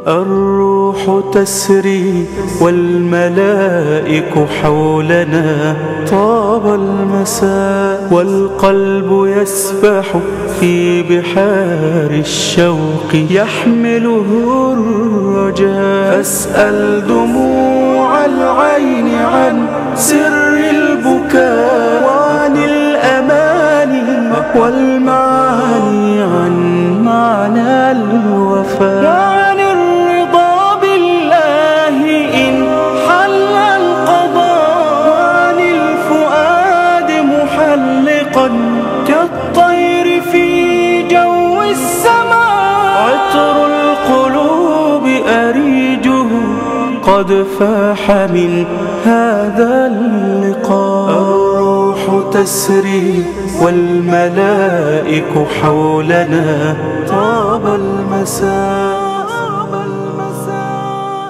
الروح تسري والملائك حولنا طاب المساء والقلب يسبح في بحار الشوق يحمله الرجاء أسأل دموع العين عن سر البكاء وعن الأماني والمعاني عن معنى الوفاء وعن الرضا بالله إن حل القضاء وعن الفؤاد محلقا كالطير في جو السماء عطر القلوب أريجه قد فاح من هذا اللقاء الروح تسري والملائك حولنا طاب المساء طاب المساء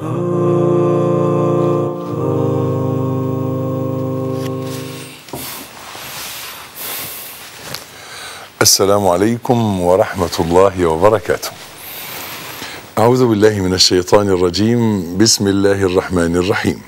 السلام عليكم ورحمة الله وبركاته. أعوذ بالله من الشيطان الرجيم، بسم الله الرحمن الرحيم.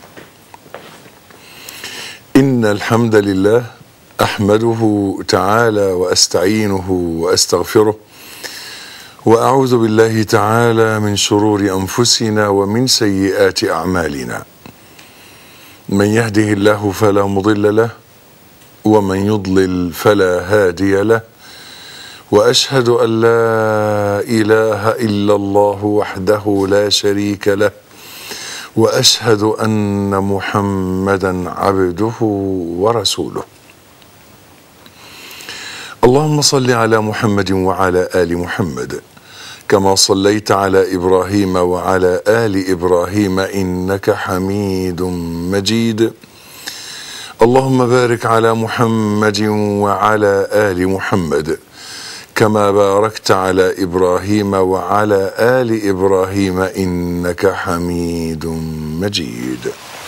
إن الحمد لله أحمده تعالى وأستعينه وأستغفره وأعوذ بالله تعالى من شرور أنفسنا ومن سيئات أعمالنا. من يهده الله فلا مضل له ومن يضلل فلا هادي له. واشهد ان لا اله الا الله وحده لا شريك له واشهد ان محمدا عبده ورسوله اللهم صل على محمد وعلى ال محمد كما صليت على ابراهيم وعلى ال ابراهيم انك حميد مجيد اللهم بارك على محمد وعلى ال محمد كما باركت على ابراهيم وعلى ال ابراهيم انك حميد مجيد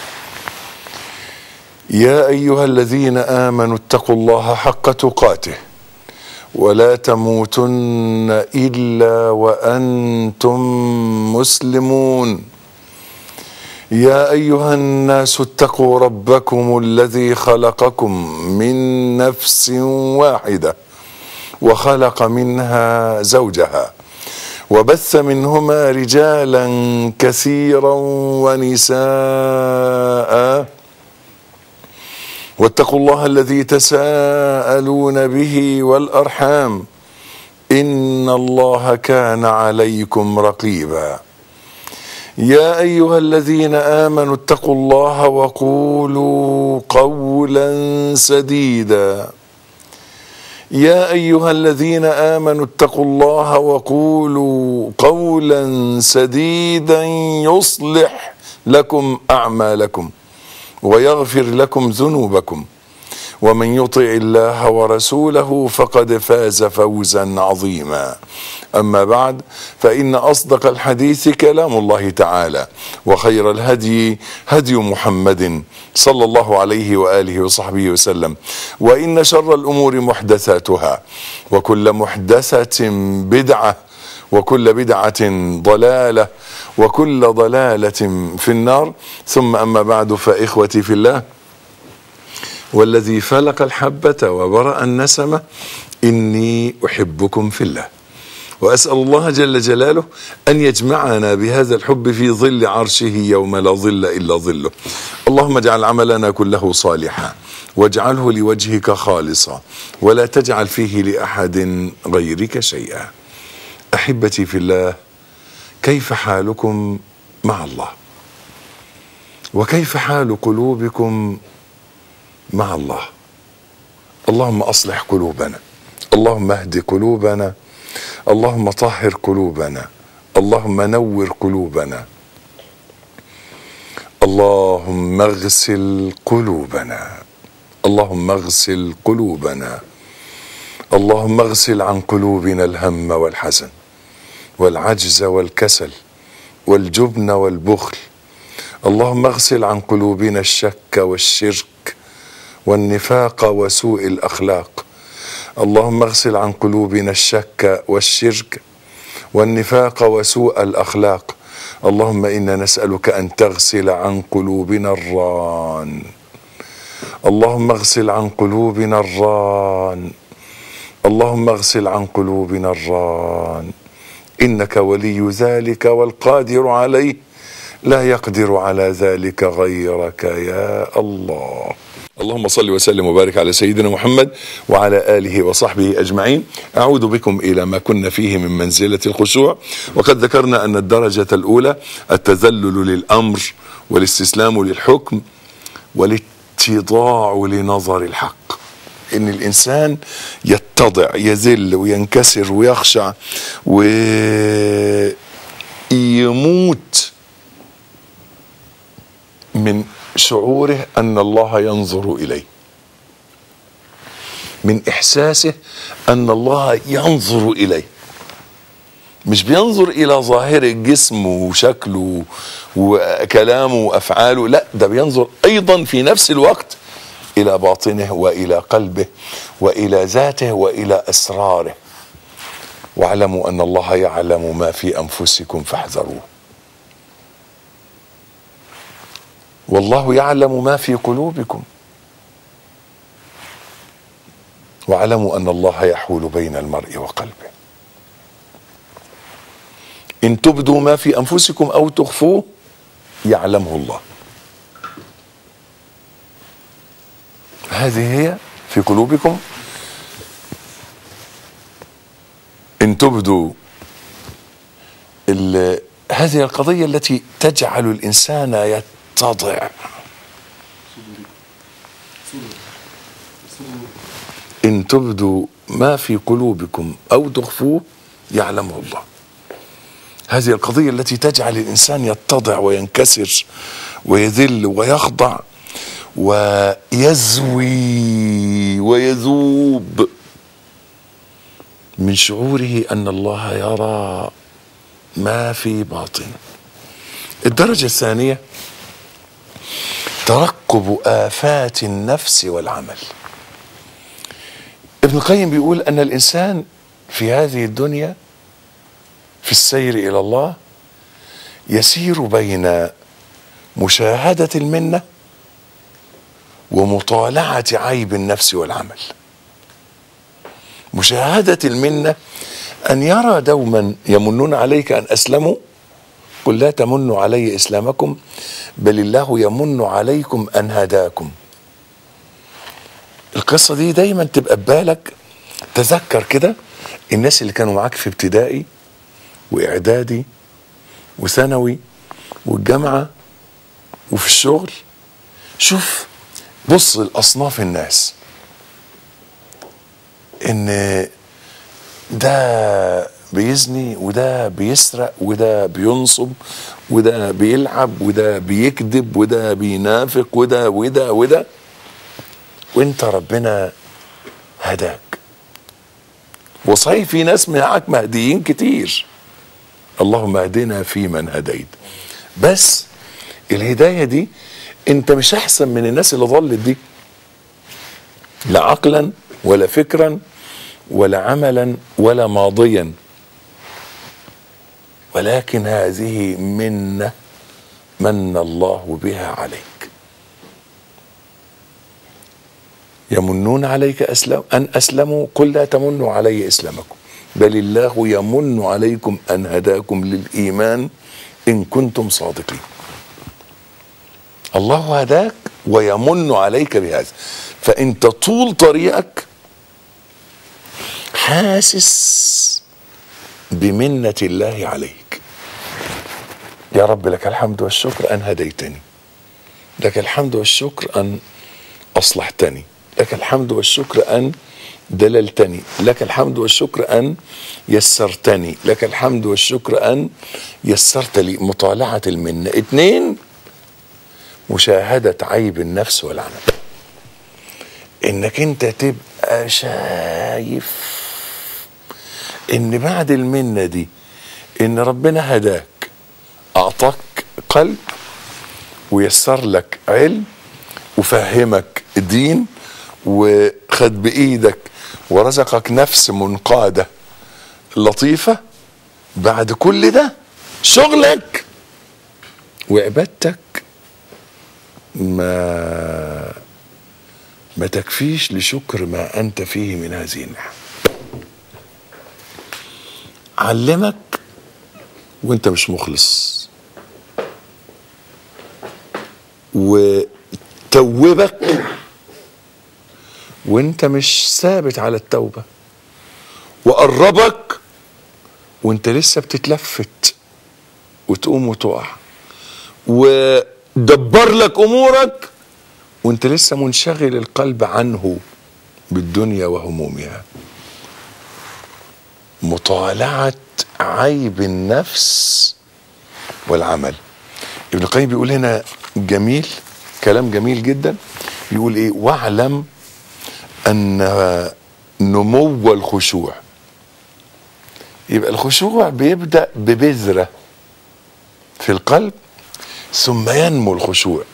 يا ايها الذين امنوا اتقوا الله حق تقاته ولا تموتن الا وانتم مسلمون يا ايها الناس اتقوا ربكم الذي خلقكم من نفس واحده وخلق منها زوجها وبث منهما رجالا كثيرا ونساء واتقوا الله الذي تساءلون به والارحام ان الله كان عليكم رقيبا يا ايها الذين امنوا اتقوا الله وقولوا قولا سديدا يا ايها الذين امنوا اتقوا الله وقولوا قولا سديدا يصلح لكم اعمالكم ويغفر لكم ذنوبكم ومن يطع الله ورسوله فقد فاز فوزا عظيما اما بعد فان اصدق الحديث كلام الله تعالى وخير الهدي هدي محمد صلى الله عليه واله وصحبه وسلم وان شر الامور محدثاتها وكل محدثه بدعه وكل بدعه ضلاله وكل ضلاله في النار ثم اما بعد فاخوتي في الله والذي فلق الحبه وبرا النسمه اني احبكم في الله واسال الله جل جلاله ان يجمعنا بهذا الحب في ظل عرشه يوم لا ظل الا ظله. اللهم اجعل عملنا كله صالحا واجعله لوجهك خالصا ولا تجعل فيه لاحد غيرك شيئا. احبتي في الله كيف حالكم مع الله؟ وكيف حال قلوبكم مع الله؟ اللهم اصلح قلوبنا اللهم اهد قلوبنا اللهم طهر قلوبنا اللهم نور قلوبنا اللهم اغسل قلوبنا اللهم اغسل قلوبنا اللهم اغسل عن قلوبنا الهم والحزن والعجز والكسل والجبن والبخل اللهم اغسل عن قلوبنا الشك والشرك والنفاق وسوء الاخلاق اللهم اغسل عن قلوبنا الشك والشرك والنفاق وسوء الاخلاق اللهم انا نسالك ان تغسل عن قلوبنا الران اللهم اغسل عن قلوبنا الران اللهم اغسل عن قلوبنا الران انك ولي ذلك والقادر عليه لا يقدر على ذلك غيرك يا الله اللهم صل وسلم وبارك على سيدنا محمد وعلى اله وصحبه اجمعين اعود بكم الى ما كنا فيه من منزله الخشوع وقد ذكرنا ان الدرجه الاولى التذلل للامر والاستسلام للحكم والاتضاع لنظر الحق ان الانسان يتضع يذل وينكسر ويخشع ويموت من شعوره ان الله ينظر اليه من احساسه ان الله ينظر اليه مش بينظر الى ظاهر الجسم وشكله وكلامه وافعاله لا ده بينظر ايضا في نفس الوقت الى باطنه والى قلبه والى ذاته والى اسراره واعلموا ان الله يعلم ما في انفسكم فاحذروه والله يعلم ما في قلوبكم واعلموا ان الله يحول بين المرء وقلبه ان تبدوا ما في انفسكم او تخفوه يعلمه الله هذه هي في قلوبكم ان تبدوا ال- هذه القضيه التي تجعل الانسان يتضع ان تبدوا ما في قلوبكم او تخفوه يعلمه الله هذه القضيه التي تجعل الانسان يتضع وينكسر ويذل ويخضع ويزوي ويذوب من شعوره ان الله يرى ما في باطن الدرجه الثانيه ترقب افات النفس والعمل ابن القيم بيقول ان الانسان في هذه الدنيا في السير الى الله يسير بين مشاهده المنه ومطالعه عيب النفس والعمل مشاهده المنه ان يرى دوما يمنون عليك ان اسلموا قل لا تمنوا علي اسلامكم بل الله يمن عليكم ان هداكم القصه دي دايما تبقى ببالك تذكر كده الناس اللي كانوا معاك في ابتدائي واعدادي وثانوي والجامعه وفي الشغل شوف بص لاصناف الناس ان ده بيزني وده بيسرق وده بينصب وده بيلعب وده بيكذب وده بينافق وده وده وده وانت ربنا هداك وصحيح في ناس معاك مهديين كتير اللهم اهدنا فيمن هديت بس الهدايه دي انت مش احسن من الناس اللي ضلت دي لا عقلا ولا فكرا ولا عملا ولا ماضيا ولكن هذه منه من الله بها عليك يمنون عليك أسلم أن أسلموا قل لا تمنوا علي إسلامكم بل الله يمن عليكم أن هداكم للإيمان إن كنتم صادقين الله هداك ويمن عليك بهذا فأنت طول طريقك حاسس بمنة الله عليك يا رب لك الحمد والشكر أن هديتني لك الحمد والشكر أن أصلحتني لك الحمد والشكر أن دللتني لك الحمد والشكر أن يسرتني لك الحمد والشكر أن يسرت لي مطالعة المنة اتنين مشاهدة عيب النفس والعمل انك انت تبقى شايف ان بعد المنة دي ان ربنا هداك اعطاك قلب ويسر لك علم وفهمك دين وخد بايدك ورزقك نفس منقاده لطيفه بعد كل ده شغلك وعبادتك ما ما تكفيش لشكر ما انت فيه من هذه النعم علمك وانت مش مخلص وتوبك وانت مش ثابت على التوبه وقربك وانت لسه بتتلفت وتقوم وتقع ودبر لك امورك وانت لسه منشغل القلب عنه بالدنيا وهمومها مطالعه عيب النفس والعمل ابن القيم بيقول هنا جميل كلام جميل جدا بيقول ايه واعلم ان نمو الخشوع يبقى الخشوع بيبدا ببذره في القلب ثم ينمو الخشوع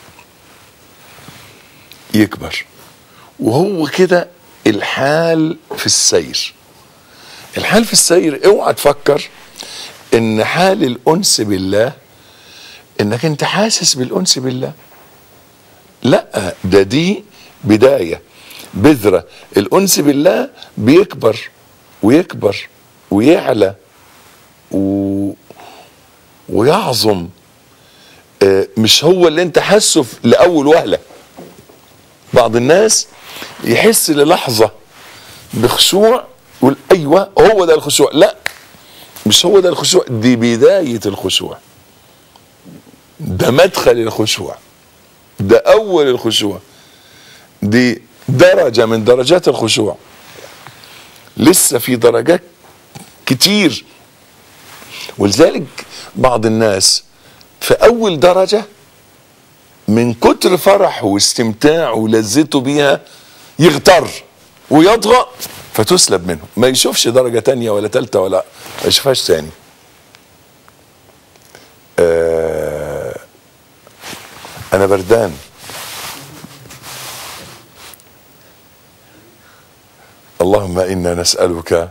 يكبر وهو كده الحال في السير الحال في السير اوعى تفكر ان حال الانس بالله انك انت حاسس بالانس بالله لا ده دي بدايه بذره الانس بالله بيكبر ويكبر ويعلى و... ويعظم آه، مش هو اللي انت حاسه في- لاول وهله بعض الناس يحس للحظه بخشوع يقول ايوه هو ده الخشوع لا مش هو ده الخشوع دي بدايه الخشوع ده مدخل الخشوع ده اول الخشوع دي درجه من درجات الخشوع لسه في درجات كتير ولذلك بعض الناس في اول درجه من كتر فرحه واستمتاعه ولذته بيها يغتر ويطغى فتسلب منه ما يشوفش درجه تانية ولا تالتة ولا ما يشوفهاش تاني آه انا بردان اللهم انا نسالك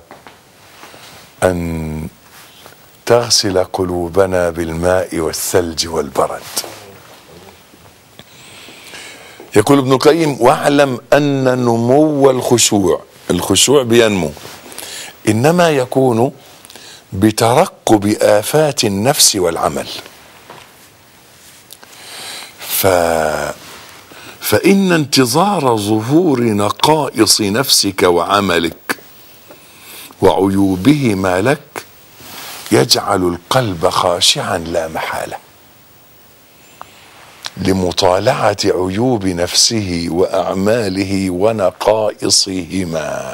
ان تغسل قلوبنا بالماء والثلج والبرد يقول ابن القيم واعلم ان نمو الخشوع الخشوع بينمو انما يكون بترقب افات النفس والعمل ف فان انتظار ظهور نقائص نفسك وعملك وعيوبهما لك يجعل القلب خاشعا لا محاله لمطالعه عيوب نفسه واعماله ونقائصهما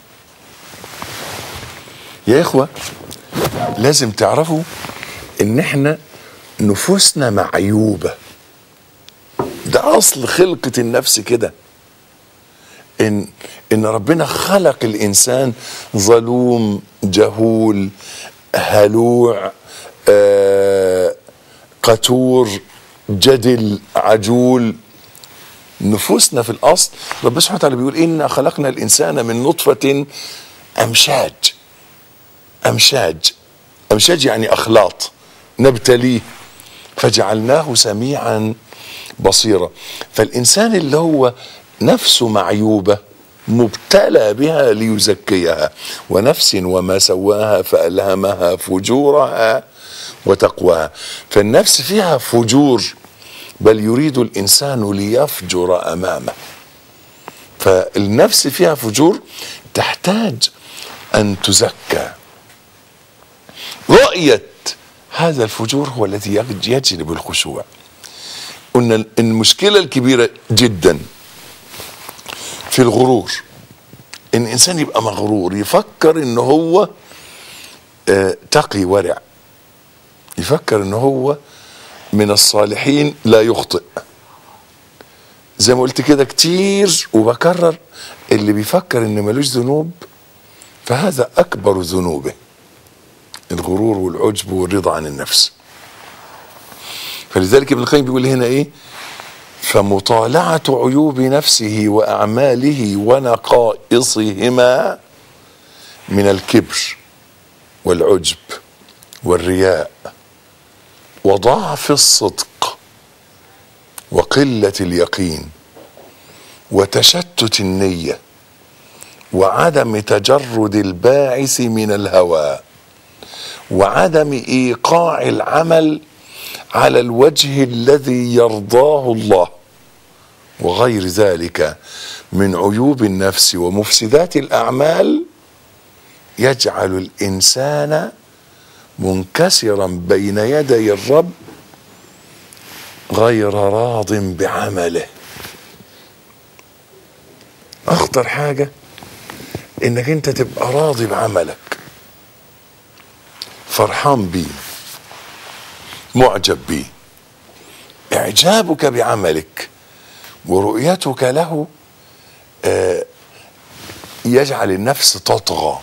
يا اخوه لازم تعرفوا ان احنا نفوسنا معيوبه ده اصل خلقه النفس كده ان ان ربنا خلق الانسان ظلوم جهول هلوع آه قتور جدل عجول نفوسنا في الاصل ربنا سبحانه وتعالى بيقول انا خلقنا الانسان من نطفه امشاج امشاج امشاج يعني اخلاط نبتليه فجعلناه سميعا بصيرا فالانسان اللي هو نفسه معيوبه مبتلى بها ليزكيها ونفس وما سواها فالهمها فجورها وتقواها فالنفس فيها فجور بل يريد الانسان ليفجر امامه فالنفس فيها فجور تحتاج ان تزكى رؤيه هذا الفجور هو الذي يج- يجلب الخشوع قلنا المشكله الكبيره جدا في الغرور ان الانسان يبقى مغرور يفكر ان هو آه، تقي ورع يفكر ان هو من الصالحين لا يخطئ زي ما قلت كده كتير وبكرر اللي بيفكر ان ملوش ذنوب فهذا اكبر ذنوبه الغرور والعجب والرضا عن النفس فلذلك ابن القيم بيقول هنا ايه فمطالعة عيوب نفسه وأعماله ونقائصهما من الكبر والعجب والرياء وضعف الصدق وقله اليقين وتشتت النيه وعدم تجرد الباعث من الهوى وعدم ايقاع العمل على الوجه الذي يرضاه الله وغير ذلك من عيوب النفس ومفسدات الاعمال يجعل الانسان منكسرا بين يدي الرب غير راض بعمله اخطر حاجه انك انت تبقى راضي بعملك فرحان بيه معجب بيه اعجابك بعملك ورؤيتك له آه، يجعل النفس تطغى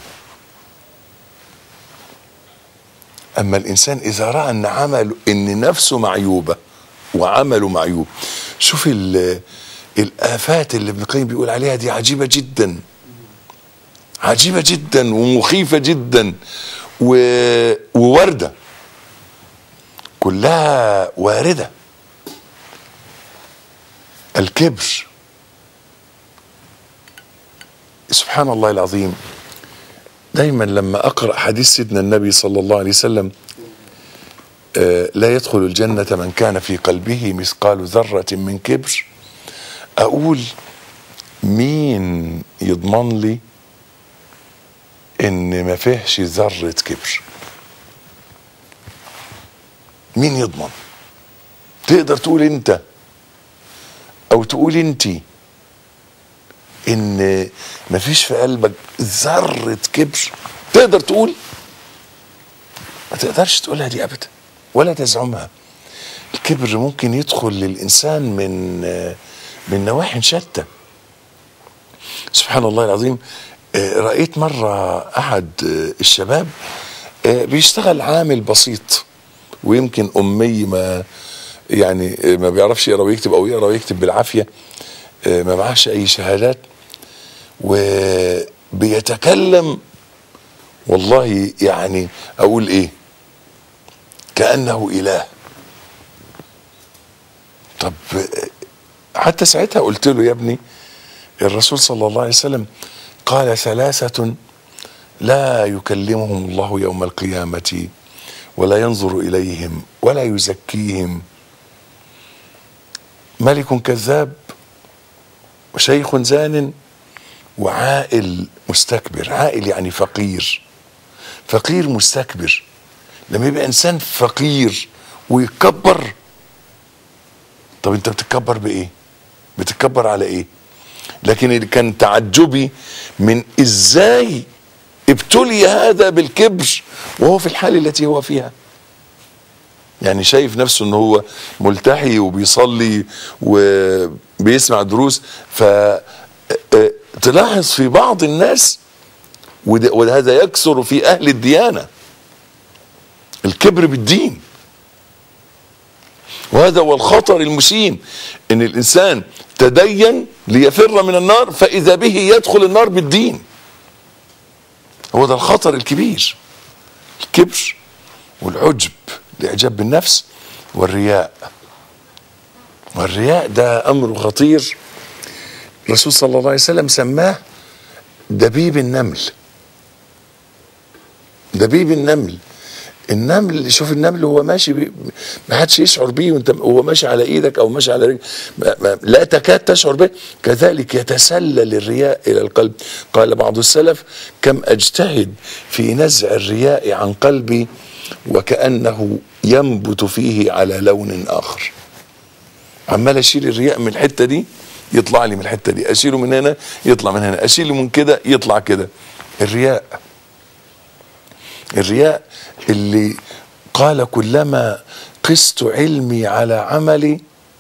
اما الانسان اذا راى ان عمله ان نفسه معيوبه وعمله معيوب شوف ال- الافات اللي ابن القيم بيقول عليها دي عجيبه جدا عجيبه جدا ومخيفه جدا و... وورده كلها وارده الكبر سبحان الله العظيم دايما لما اقرا حديث سيدنا النبي صلى الله عليه وسلم آه، لا يدخل الجنه من كان في قلبه مثقال ذره من كبر اقول مين يضمن لي ان ما فيهش ذره كبر مين يضمن تقدر تقول انت او تقول انتي ان مفيش في قلبك ذرة كبر تقدر تقول ما تقدرش تقولها دي ابدا ولا تزعمها الكبر ممكن يدخل للانسان من من نواحي شتى سبحان الله العظيم آه، رأيت مرة أحد آه، الشباب آه، بيشتغل عامل بسيط ويمكن أمي ما يعني آه، ما بيعرفش يقرا ويكتب أو يقرا ويكتب بالعافية آه، ما معهش أي شهادات وبيتكلم والله يعني أقول إيه كأنه إله طب آه، حتى ساعتها قلت له يا ابني الرسول صلى الله عليه وسلم قال ثلاثة لا يكلمهم الله يوم القيامة ولا ينظر إليهم ولا يزكيهم ملك كذاب وشيخ زان وعائل مستكبر عائل يعني فقير فقير مستكبر لما يبقى انسان فقير ويتكبر طب انت بتتكبر بايه بتتكبر على ايه لكن اللي كان تعجبي من ازاي ابتلي هذا بالكبر وهو في الحال التي هو فيها يعني شايف نفسه ان هو ملتحي وبيصلي وبيسمع دروس ف تلاحظ في بعض الناس وده- وهذا يكثر في اهل الديانه الكبر بالدين وهذا هو الخطر المشين ان الانسان تدين ليفر من النار فاذا به يدخل النار بالدين هو ده الخطر الكبير الكبر والعجب الاعجاب بالنفس والرياء والرياء ده امر خطير الرسول صلى الله عليه وسلم سماه دبيب النمل دبيب النمل النمل شوف النمل هو ماشي بي ما حدش يشعر بيه وانت هو ماشي على ايدك او ماشي على رجل ما ما لا تكاد تشعر به كذلك يتسلل الرياء الى القلب قال بعض السلف كم اجتهد في نزع الرياء عن قلبي وكانه ينبت فيه على لون اخر عمال اشيل الرياء من الحته دي يطلع لي من الحته دي اشيله من هنا يطلع من هنا اشيله من كده يطلع كده الرياء الرياء اللي قال كلما قست علمي على عملي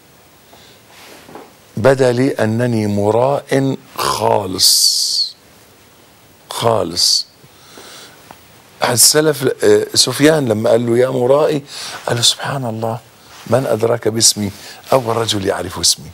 بدا لي انني مراء خالص خالص أحد السلف آه، سفيان لما قال له يا مرائي قال له سبحان الله من أدراك باسمي أول رجل يعرف اسمي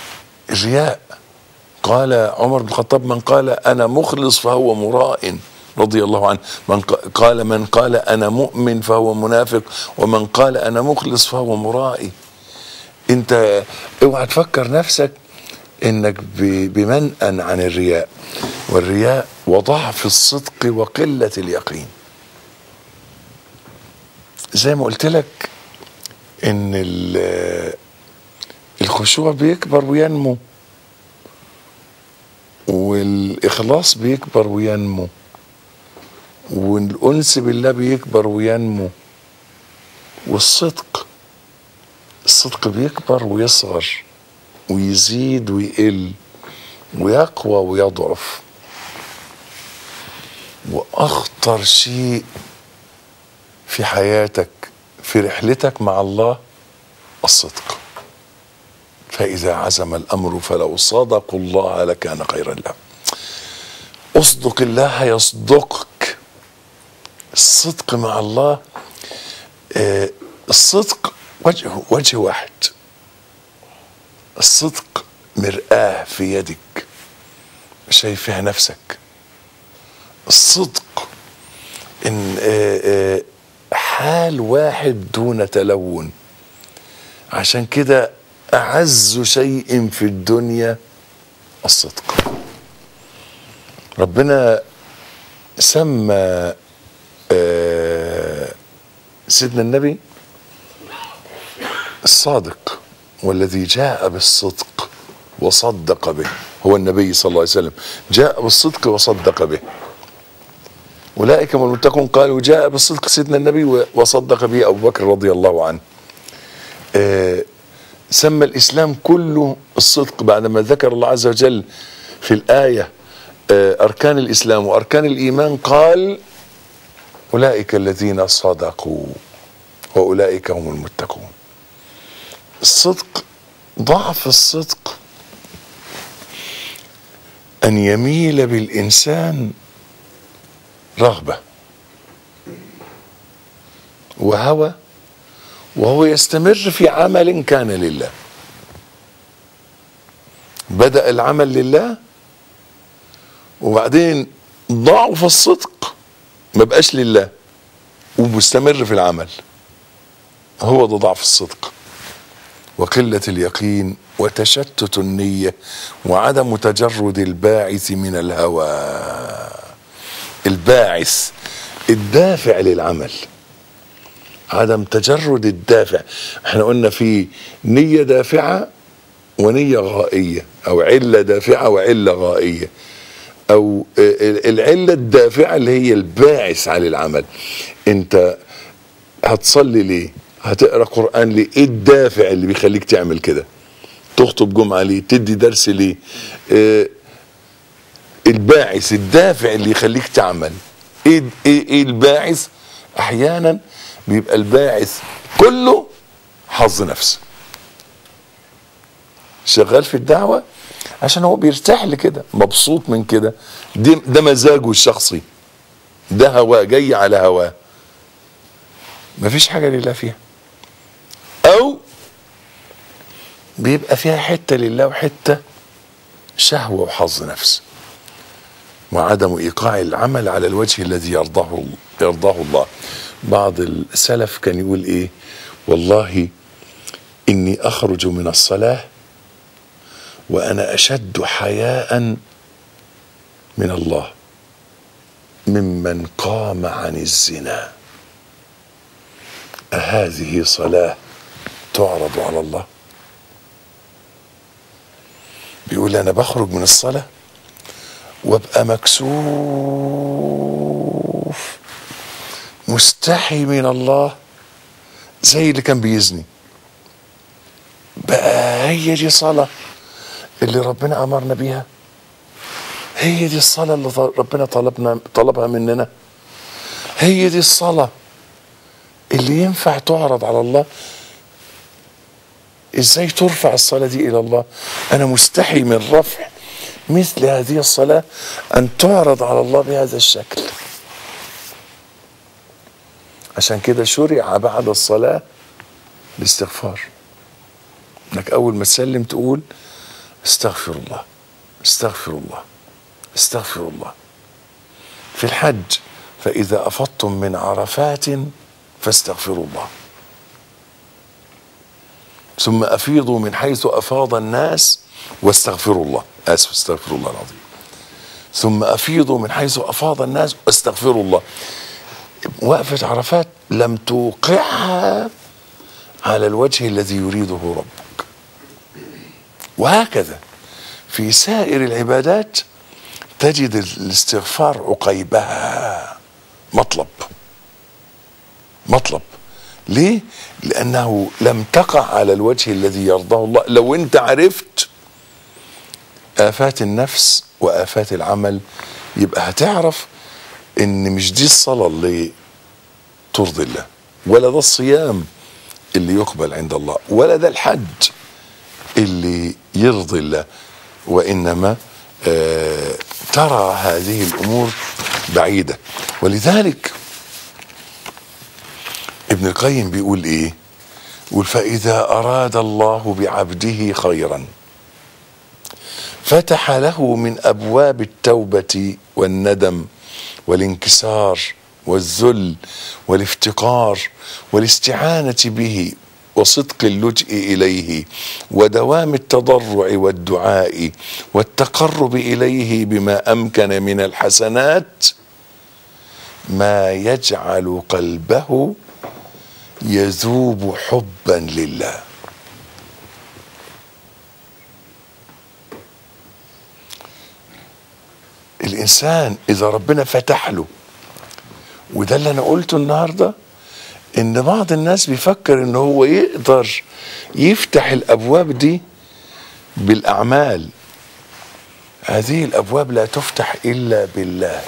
الرياء قال عمر بن الخطاب من قال أنا مخلص فهو مراء رضي الله عنه من ق- قال من قال انا مؤمن فهو منافق ومن قال انا مخلص فهو مرائي انت اوعى تفكر نفسك انك ب- بمنأى عن الرياء والرياء وضعف الصدق وقلة اليقين زي ما قلت لك ان ال- الخشوع بيكبر وينمو والاخلاص بيكبر وينمو والانس بالله بيكبر وينمو والصدق الصدق بيكبر ويصغر ويزيد ويقل ويقوى ويضعف واخطر شيء في حياتك في رحلتك مع الله الصدق فإذا عزم الأمر فلو صدقوا الله لكان خيرا لهم اصدق الله يصدقك الصدق مع الله آه، الصدق وجه وجه واحد الصدق مرآة في يدك شايف فيها نفسك الصدق ان آه، آه، حال واحد دون تلون عشان كده اعز شيء في الدنيا الصدق ربنا سمى آه، سيدنا النبي الصادق والذي جاء بالصدق وصدق به هو النبي صلى الله عليه وسلم جاء بالصدق وصدق به اولئك هم المتقون قالوا جاء بالصدق سيدنا النبي و- وصدق به ابو بكر رضي الله عنه آه، سمى الاسلام كله الصدق بعدما ذكر الله عز وجل في الايه آه، اركان الاسلام واركان الايمان قال اولئك الذين صدقوا واولئك هم المتقون الصدق ضعف الصدق ان يميل بالانسان رغبه وهوى وهو يستمر في عمل كان لله بدأ العمل لله وبعدين ضعف الصدق ما بقاش لله ومستمر في العمل هو ده ضعف الصدق وقلة اليقين وتشتت النية وعدم تجرد الباعث من الهوى الباعث الدافع للعمل عدم تجرد الدافع احنا قلنا في نية دافعة ونية غائية او علة دافعة وعلة غائية او العلة الدافعة اللي هي الباعث على العمل انت هتصلي ليه هتقرا قران ليه ايه الدافع اللي بيخليك تعمل كده تخطب جمعه ليه تدي درس ليه اه الباعث الدافع اللي يخليك تعمل ايه ايه, إيه الباعث احيانا بيبقى الباعث كله حظ نفس شغال في الدعوه عشان هو بيرتاح لكده مبسوط من كده دي ده مزاجه الشخصي ده هواه جاي على هواه مفيش حاجه لله فيها او بيبقى فيها حته لله وحته شهوه وحظ نفس وعدم ايقاع العمل على الوجه الذي يرضاه يرضاه الله بعض السلف كان يقول ايه والله اني اخرج من الصلاه وانا اشد حياء من الله ممن قام عن الزنا أهذه صلاة تعرض على الله بيقول أنا بخرج من الصلاة وابقى مكسوف مستحي من الله زي اللي كان بيزني بقى هي دي صلاة اللي ربنا أمرنا بيها هي دي الصلاة اللي ربنا طلبنا طلبها مننا هي دي الصلاة اللي ينفع تعرض على الله ازاي ترفع الصلاة دي الى الله انا مستحي من رفع مثل هذه الصلاة ان تعرض على الله بهذا الشكل عشان كده شرع بعد الصلاة الاستغفار انك اول ما تسلم تقول استغفر الله استغفر الله استغفر الله في الحج فإذا أفضتم من عرفات فاستغفروا الله ثم أفيضوا من حيث أفاض الناس واستغفروا الله آسف استغفروا الله العظيم ثم أفيضوا من حيث أفاض الناس واستغفروا الله وقفة عرفات لم توقعها على الوجه الذي يريده ربك وهكذا في سائر العبادات تجد الاستغفار عقيبها مطلب مطلب ليه لانه لم تقع على الوجه الذي يرضاه الله لو انت عرفت افات النفس وافات العمل يبقى هتعرف ان مش دي الصلاه اللي ترضي الله ولا ده الصيام اللي يقبل عند الله ولا ده الحج اللي يرضي الله وانما آه ترى هذه الامور بعيده ولذلك ابن القيم بيقول ايه يقول فاذا اراد الله بعبده خيرا فتح له من ابواب التوبه والندم والانكسار والذل والافتقار والاستعانه به وصدق اللجئ اليه ودوام التضرع والدعاء والتقرب اليه بما امكن من الحسنات ما يجعل قلبه يذوب حبا لله الانسان اذا ربنا فتح له وده اللي انا قلته النهارده ان بعض الناس بيفكر ان هو يقدر يفتح الابواب دي بالاعمال هذه الابواب لا تفتح الا بالله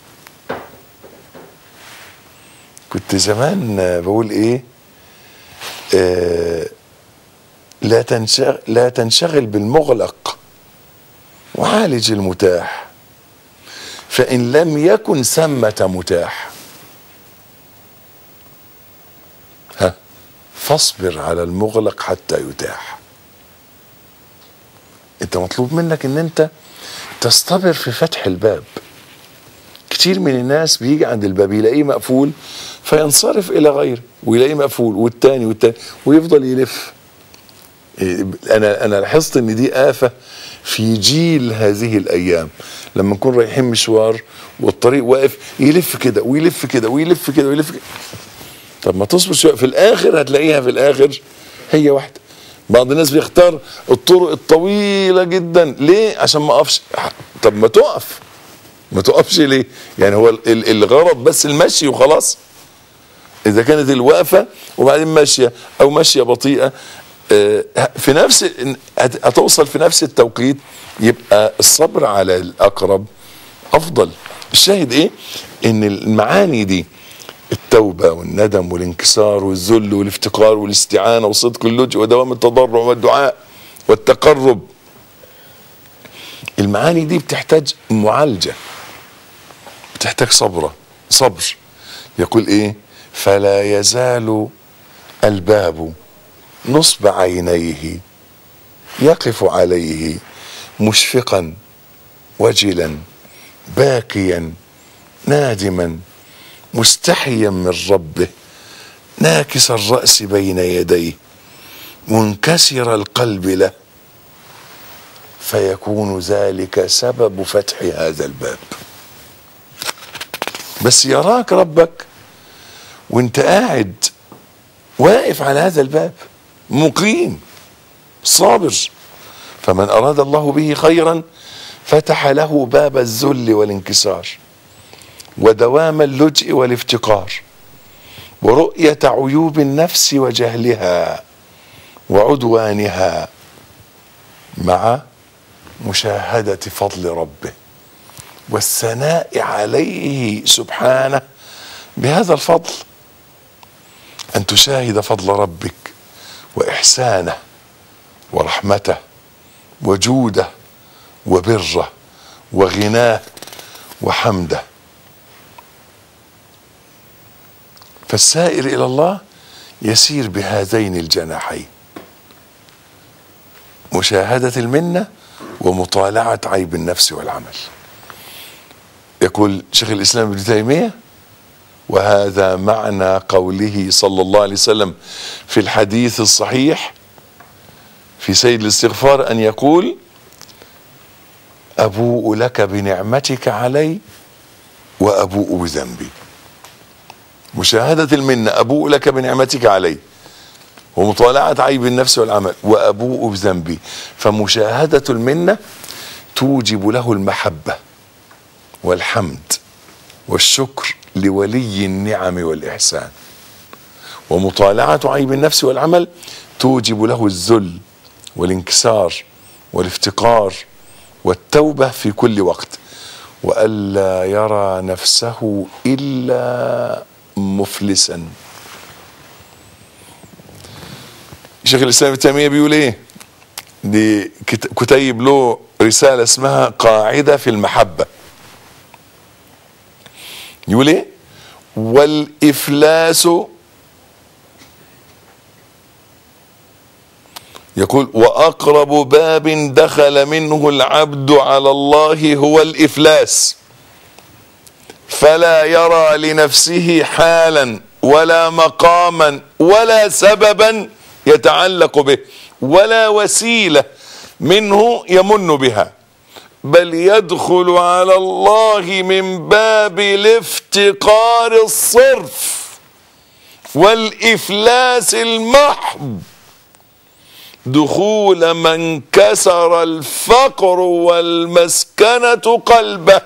كنت زمان بقول ايه آه لا تنشغل لا تنشغل بالمغلق وعالج المتاح فان لم يكن ثمه متاح ها فاصبر على المغلق حتى يتاح انت مطلوب منك ان انت تصطبر في فتح الباب كتير من الناس بيجي عند الباب يلاقيه مقفول فينصرف الى غيره ويلاقيه مقفول والتاني والتاني ويفضل يلف انا انا لاحظت ان دي افه في جيل هذه الايام لما نكون رايحين مشوار والطريق واقف يلف كده ويلف كده ويلف كده ويلف كده طب ما تصبر شويه في الاخر هتلاقيها في الاخر هي واحده بعض الناس بيختار الطرق الطويله جدا ليه عشان ما اقفش طب ما تقف ما تقفش ليه يعني هو الغرض بس المشي وخلاص اذا كانت الوقفه وبعدين ماشيه او ماشيه بطيئه في نفس هتوصل في نفس التوقيت يبقى الصبر على الاقرب افضل الشاهد ايه ان المعاني دي التوبة والندم والانكسار والذل والافتقار والاستعانة وصدق اللجوء ودوام التضرع والدعاء والتقرب المعاني دي بتحتاج معالجة بتحتاج صبرة صبر يقول ايه فلا يزال الباب نصب عينيه يقف عليه مشفقا وجلا باكيا نادما مستحيا من ربه ناكس الراس بين يديه منكسر القلب له فيكون ذلك سبب فتح هذا الباب بس يراك ربك وانت قاعد واقف على هذا الباب مقيم صابر فمن اراد الله به خيرا فتح له باب الذل والانكسار ودوام اللجء والافتقار ورؤيه عيوب النفس وجهلها وعدوانها مع مشاهده فضل ربه والثناء عليه سبحانه بهذا الفضل ان تشاهد فضل ربك واحسانه ورحمته وجوده وبره وغناه وحمده فالسائر الى الله يسير بهذين الجناحين مشاهده المنه ومطالعه عيب النفس والعمل يقول شيخ الاسلام ابن تيميه وهذا معنى قوله صلى الله عليه وسلم في الحديث الصحيح في سيد الاستغفار ان يقول ابوء لك بنعمتك علي وابوء بذنبي مشاهده المنه ابوء لك بنعمتك علي ومطالعه عيب النفس والعمل وابوء بذنبي فمشاهده المنه توجب له المحبه والحمد والشكر لولي النعم والإحسان ومطالعة عيب النفس والعمل توجب له الذل والانكسار والافتقار والتوبة في كل وقت وألا يرى نفسه إلا مفلسا شيخ الإسلام ابن تيمية بيقول إيه دي كت- كتيب له رسالة اسمها قاعدة في المحبة يقول ايه والافلاس يقول واقرب باب دخل منه العبد على الله هو الافلاس فلا يرى لنفسه حالا ولا مقاما ولا سببا يتعلق به ولا وسيله منه يمن بها بل يدخل على الله من باب الافتقار الصرف والافلاس المحض دخول من كسر الفقر والمسكنه قلبه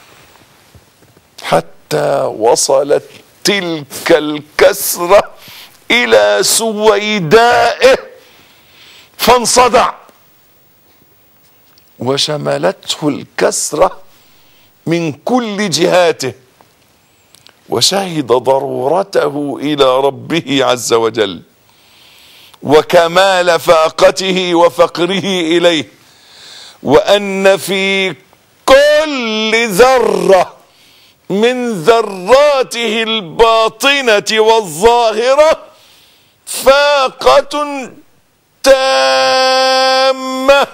حتى وصلت تلك الكسره الى سويدائه فانصدع وشملته الكسرة من كل جهاته وشهد ضرورته إلى ربه عز وجل وكمال فاقته وفقره إليه وأن في كل ذرة من ذراته الباطنة والظاهرة فاقة تامه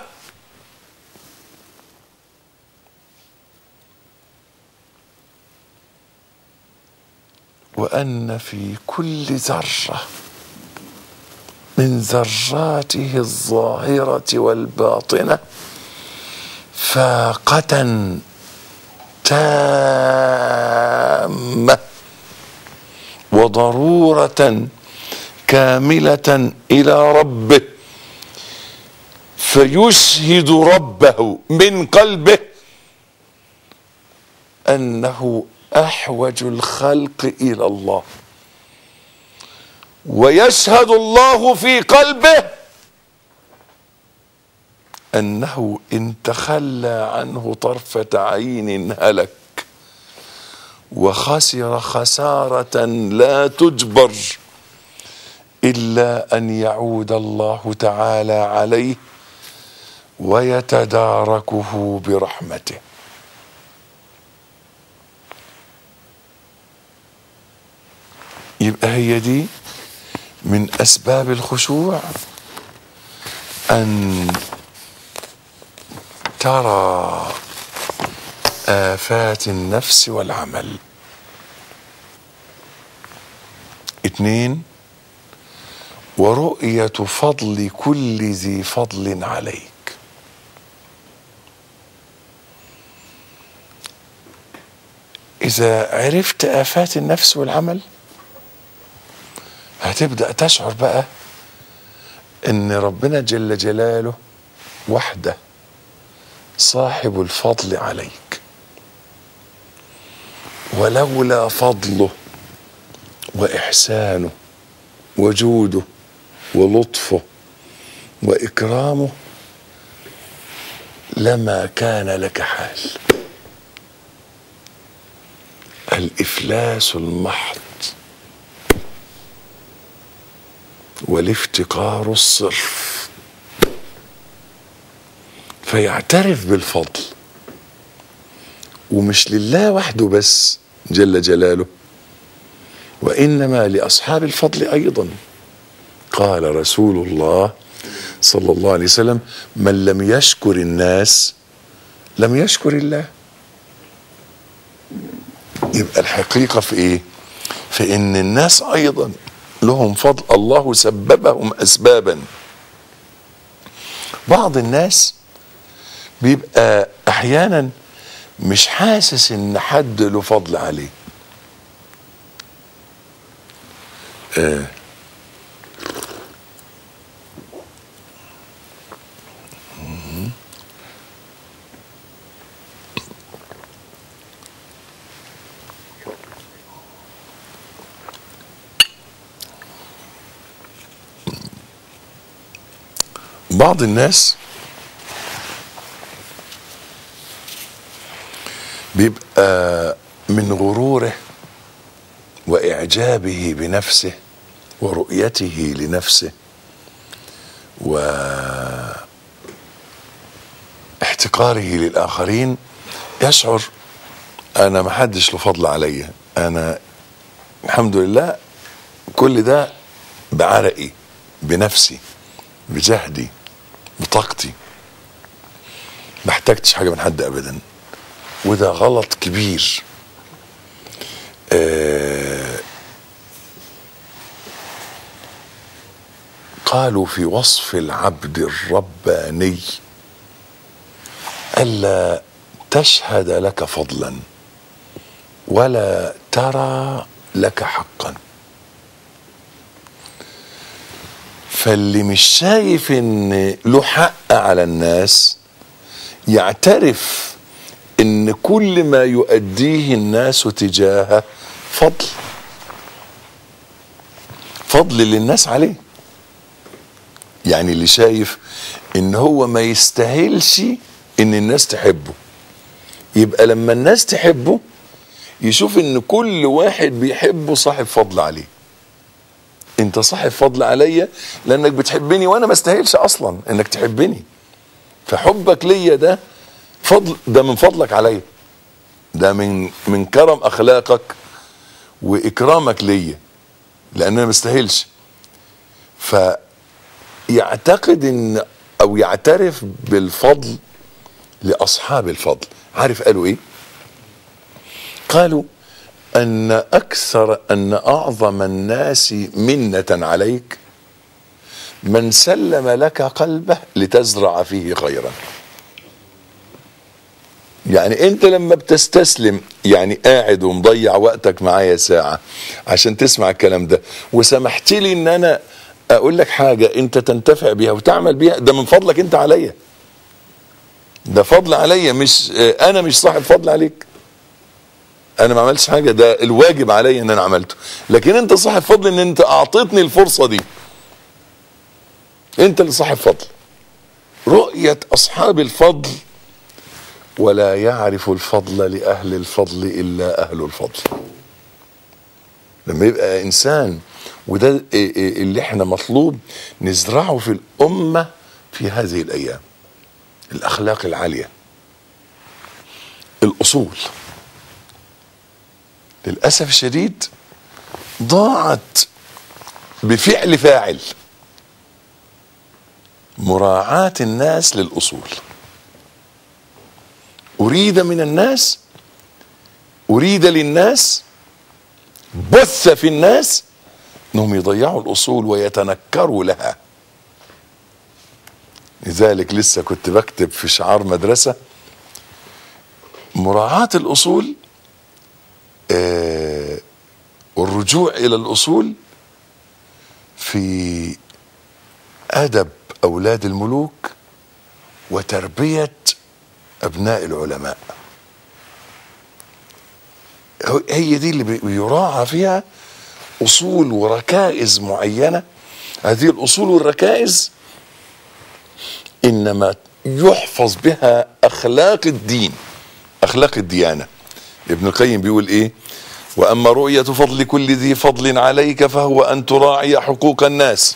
وأن في كل ذرة من ذراته الظاهرة والباطنة فاقة تامة وضرورة كاملة إلى ربه فيشهد ربه من قلبه انه احوج الخلق الى الله ويشهد الله في قلبه انه ان تخلى عنه طرفه عين هلك وخسر خساره لا تجبر الا ان يعود الله تعالى عليه ويتداركه برحمته يبقى هي دي من اسباب الخشوع ان ترى افات النفس والعمل اتنين ورؤيه فضل كل ذي فضل عليك اذا عرفت افات النفس والعمل هتبدا تشعر بقى ان ربنا جل جلاله وحده صاحب الفضل عليك ولولا فضله واحسانه وجوده ولطفه واكرامه لما كان لك حال الافلاس المحض والافتقار الصرف فيعترف بالفضل ومش لله وحده بس جل جلاله وانما لاصحاب الفضل ايضا قال رسول الله صلى الله عليه وسلم من لم يشكر الناس لم يشكر الله يبقى الحقيقة في ايه في ان الناس ايضا لهم فضل الله سببهم اسبابا بعض الناس بيبقى احيانا مش حاسس ان حد له فضل عليه آه. بعض الناس بيبقى من غروره واعجابه بنفسه ورؤيته لنفسه واحتقاره للاخرين يشعر انا ما حدش له فضل عليا انا الحمد لله كل ده بعرقي بنفسي بجهدي بطاقتي ما احتجتش حاجه من حد ابدا وده غلط كبير آه قالوا في وصف العبد الرباني الا تشهد لك فضلا ولا ترى لك حقا فاللي مش شايف ان له حق على الناس يعترف ان كل ما يؤديه الناس تجاهه فضل فضل للناس عليه يعني اللي شايف ان هو ما يستاهلش ان الناس تحبه يبقى لما الناس تحبه يشوف ان كل واحد بيحبه صاحب فضل عليه انت صاحب فضل عليا لانك بتحبني وانا ما استاهلش اصلا انك تحبني فحبك ليا ده فضل ده من فضلك عليا ده من من كرم اخلاقك واكرامك ليا لان انا ما استاهلش فيعتقد ان او يعترف بالفضل لاصحاب الفضل عارف قالوا ايه قالوا ان اكثر ان اعظم الناس منه عليك من سلم لك قلبه لتزرع فيه خيرا يعني انت لما بتستسلم يعني قاعد ومضيع وقتك معايا ساعة عشان تسمع الكلام ده وسمحت لي ان انا اقول لك حاجة انت تنتفع بيها وتعمل بيها ده من فضلك انت عليا ده فضل عليا مش انا مش صاحب فضل عليك انا ما عملتش حاجة ده الواجب عليا ان انا عملته لكن انت صاحب فضل ان انت اعطيتني الفرصة دي انت اللي صاحب فضل رؤية اصحاب الفضل ولا يعرف الفضل لأهل الفضل إلا أهل الفضل لما يبقى إنسان وده اللي احنا مطلوب نزرعه في الأمة في هذه الأيام الأخلاق العالية الأصول للأسف الشديد ضاعت بفعل فاعل مراعاة الناس للأصول أريد من الناس أريد للناس بث في الناس أنهم يضيعوا الأصول ويتنكروا لها لذلك لسه كنت بكتب في شعار مدرسة مراعاة الأصول آه والرجوع إلى الأصول في أدب أولاد الملوك وتربية ابناء العلماء هي دي اللي بيراعى فيها اصول وركائز معينه هذه الاصول والركائز انما يحفظ بها اخلاق الدين اخلاق الديانه ابن القيم بيقول ايه واما رؤيه فضل كل ذي فضل عليك فهو ان تراعي حقوق الناس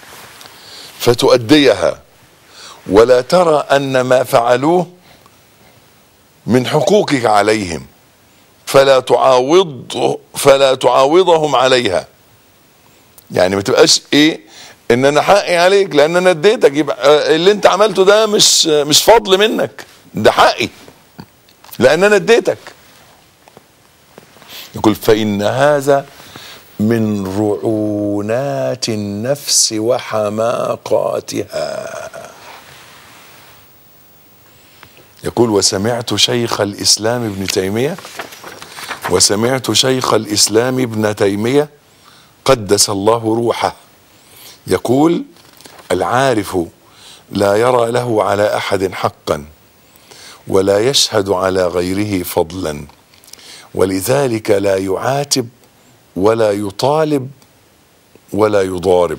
فتؤديها ولا ترى ان ما فعلوه من حقوقك عليهم فلا تعاوض فلا تعاوضهم عليها يعني ما تبقاش ايه ان انا حقي عليك لان انا اديتك يبقى اللي انت عملته ده مش مش فضل منك ده حقي لان انا اديتك يقول فإن هذا من رعونات النفس وحماقاتها يقول وسمعت شيخ الإسلام ابن تيمية وسمعت شيخ الإسلام ابن تيمية قدس الله روحه يقول العارف لا يرى له على أحد حقا ولا يشهد على غيره فضلا ولذلك لا يعاتب ولا يطالب ولا يضارب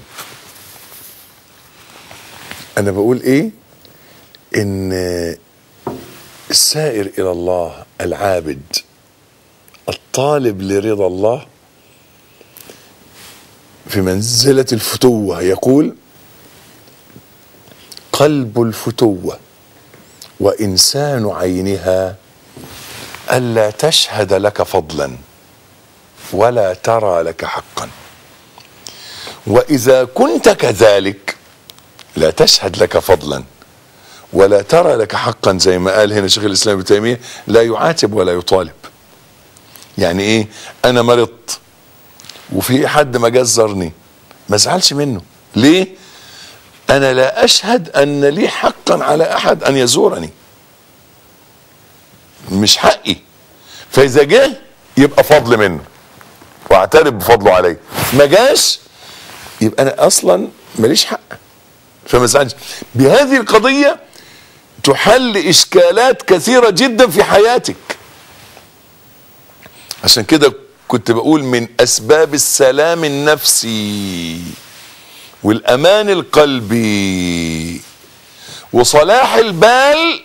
انا بقول ايه ان السائر الى الله العابد الطالب لرضا الله في منزله الفتوه يقول قلب الفتوه وانسان عينها الا تشهد لك فضلا ولا ترى لك حقا واذا كنت كذلك لا تشهد لك فضلا ولا ترى لك حقا زي ما قال هنا شيخ الاسلام ابن تيميه لا يعاتب ولا يطالب يعني ايه انا مرضت وفي حد ما جزرني ما ازعلش منه ليه انا لا اشهد ان لي حقا على احد ان يزورني مش حقي فاذا جه يبقى فضل منه واعترف بفضله علي ما جاش يبقى انا اصلا ماليش حق فما ازعلش بهذه القضيه تحل اشكالات كثيره جدا في حياتك عشان كده كنت بقول من اسباب السلام النفسي والامان القلبي وصلاح البال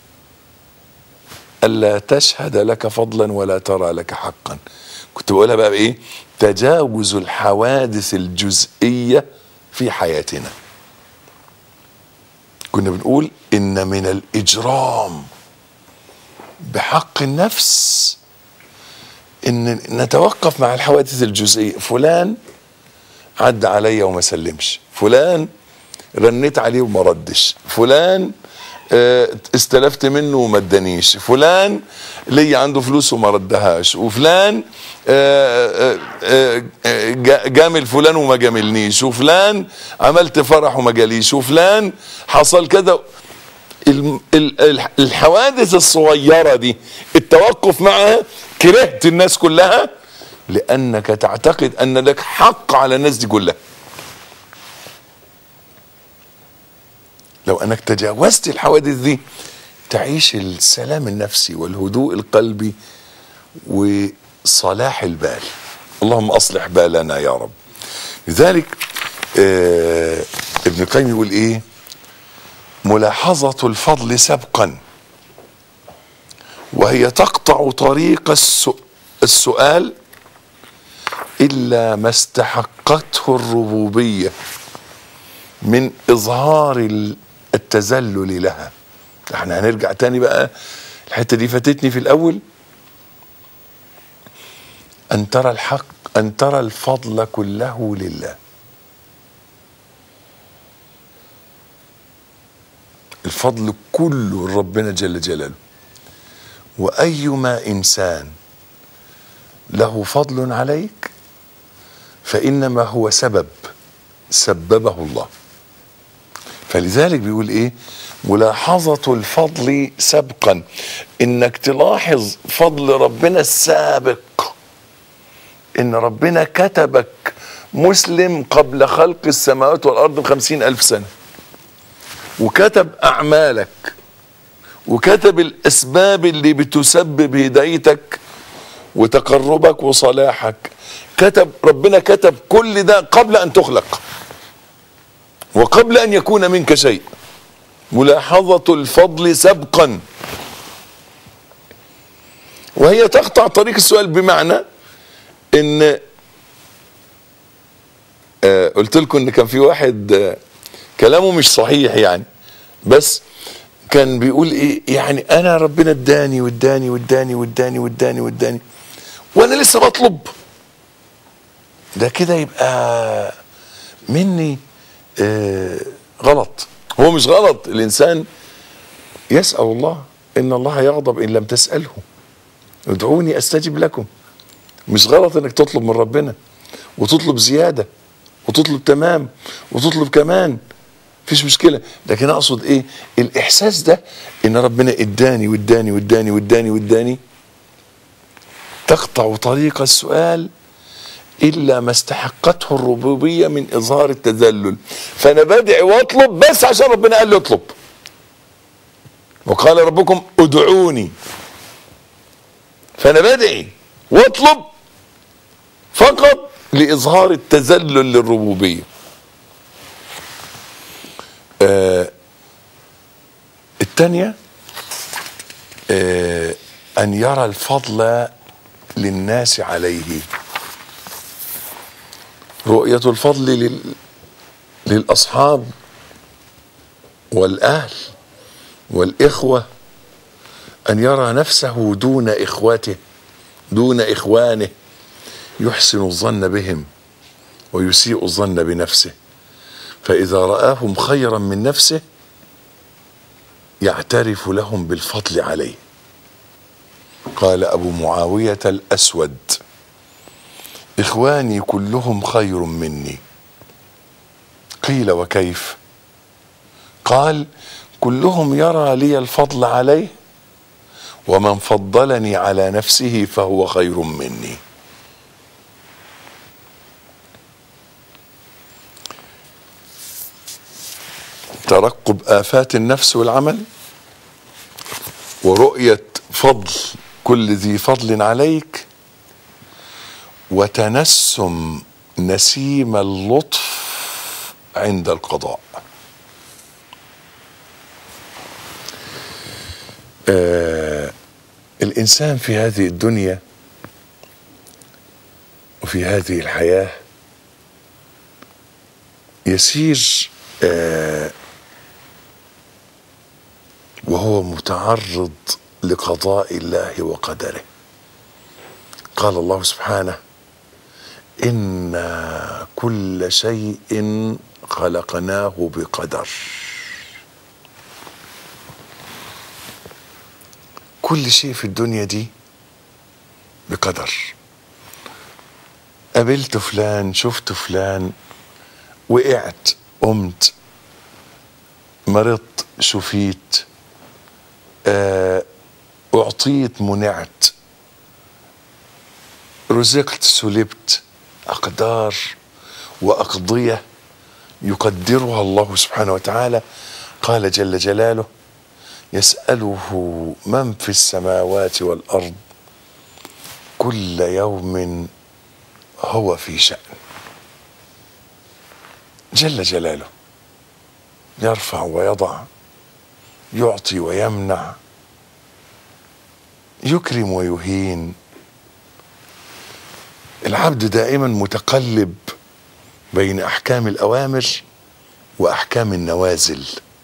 الا تشهد لك فضلا ولا ترى لك حقا كنت بقولها بقى بايه تجاوز الحوادث الجزئيه في حياتنا كنا بنقول ان من الاجرام بحق النفس ان نتوقف مع الحوادث الجزئيه فلان عدى عليا وما سلمش فلان رنيت عليه وما ردش فلان آه، استلفت منه وما ادانيش فلان لي عنده فلوس وما ردهاش وفلان آه، آه، آه، آه، جا- جامل فلان وما جاملنيش وفلان عملت فرح وما جاليش وفلان حصل كذا الم- ال- ال- الحوادث الصغيرة دي التوقف معها كرهت الناس كلها لأنك تعتقد أن لك حق على الناس دي كلها لو أنك تجاوزت الحوادث دي تعيش السلام النفسي والهدوء القلبي وصلاح البال اللهم أصلح بالنا يا رب لذلك آه ابن القيم يقول ايه ملاحظة الفضل سبقا وهي تقطع طريق السؤ- السؤال إلا ما استحقته الربوبية من إظهار ال- التذلل لها احنا هنرجع تاني بقى الحتة دي فاتتني في الأول أن ترى الحق أن ترى الفضل كله لله الفضل كله لربنا جل جلاله وايما انسان له فضل عليك فانما هو سبب سببه الله فلذلك بيقول ايه ملاحظة الفضل سبقا انك تلاحظ فضل ربنا السابق ان ربنا كتبك مسلم قبل خلق السماوات والارض بخمسين الف سنه وكتب اعمالك وكتب الاسباب اللي بتسبب هدايتك وتقربك وصلاحك كتب ربنا كتب كل ده قبل ان تخلق وقبل ان يكون منك شيء ملاحظة الفضل سبقا وهي تقطع طريق السؤال بمعنى ان آه قلت لكم ان كان في واحد آه كلامه مش صحيح يعني بس كان بيقول ايه يعني انا ربنا اداني واداني واداني واداني واداني واداني وانا لسه بطلب ده كده يبقى مني آه غلط هو مش غلط الانسان يسال الله ان الله يغضب ان لم تساله ادعوني استجب لكم مش غلط انك تطلب من ربنا وتطلب زياده وتطلب تمام وتطلب كمان مفيش مشكله لكن اقصد ايه الاحساس ده ان ربنا اداني واداني واداني واداني واداني تقطع طريق السؤال الا ما استحقته الربوبيه من اظهار التذلل فانا بدعي واطلب بس عشان ربنا قال لي اطلب وقال ربكم ادعوني فانا بدعي واطلب فقط لاظهار التذلل للربوبيه آه الثانيه آه ان يرى الفضل للناس عليه رؤيه الفضل لل للاصحاب والاهل والاخوه ان يرى نفسه دون اخوته دون اخوانه يحسن الظن بهم ويسيء الظن بنفسه فاذا راهم خيرا من نفسه يعترف لهم بالفضل عليه قال ابو معاويه الاسود اخواني كلهم خير مني قيل وكيف قال كلهم يرى لي الفضل عليه ومن فضلني على نفسه فهو خير مني ترقب آفات النفس والعمل ورؤية فضل كل ذي فضل عليك وتنسم نسيم اللطف عند القضاء آه الإنسان في هذه الدنيا وفي هذه الحياة يسير آه وهو متعرض لقضاء الله وقدره قال الله سبحانه إنا كل شيء خلقناه بقدر كل شيء في الدنيا دي بقدر قابلت فلان شفت فلان وقعت قمت مرضت شفيت آه، أعطيت منعت رزقت سلبت أقدار وأقضية يقدرها الله سبحانه وتعالى قال جل جلاله يسأله من في السماوات والأرض كل يوم هو في شأن جل جلاله يرفع ويضع يعطي ويمنع يكرم ويهين العبد دائما متقلب بين احكام الاوامر واحكام النوازل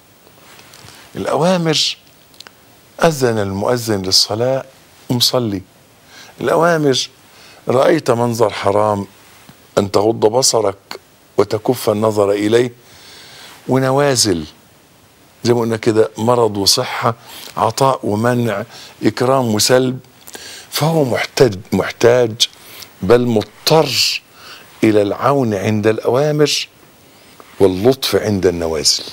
الاوامر اذن المؤذن للصلاه مصلي الاوامر رايت منظر حرام ان تغض بصرك وتكف النظر اليه ونوازل زي ما قلنا كده مرض وصحة عطاء ومنع إكرام وسلب فهو محتاج محتاج بل مضطر إلى العون عند الأوامر واللطف عند النوازل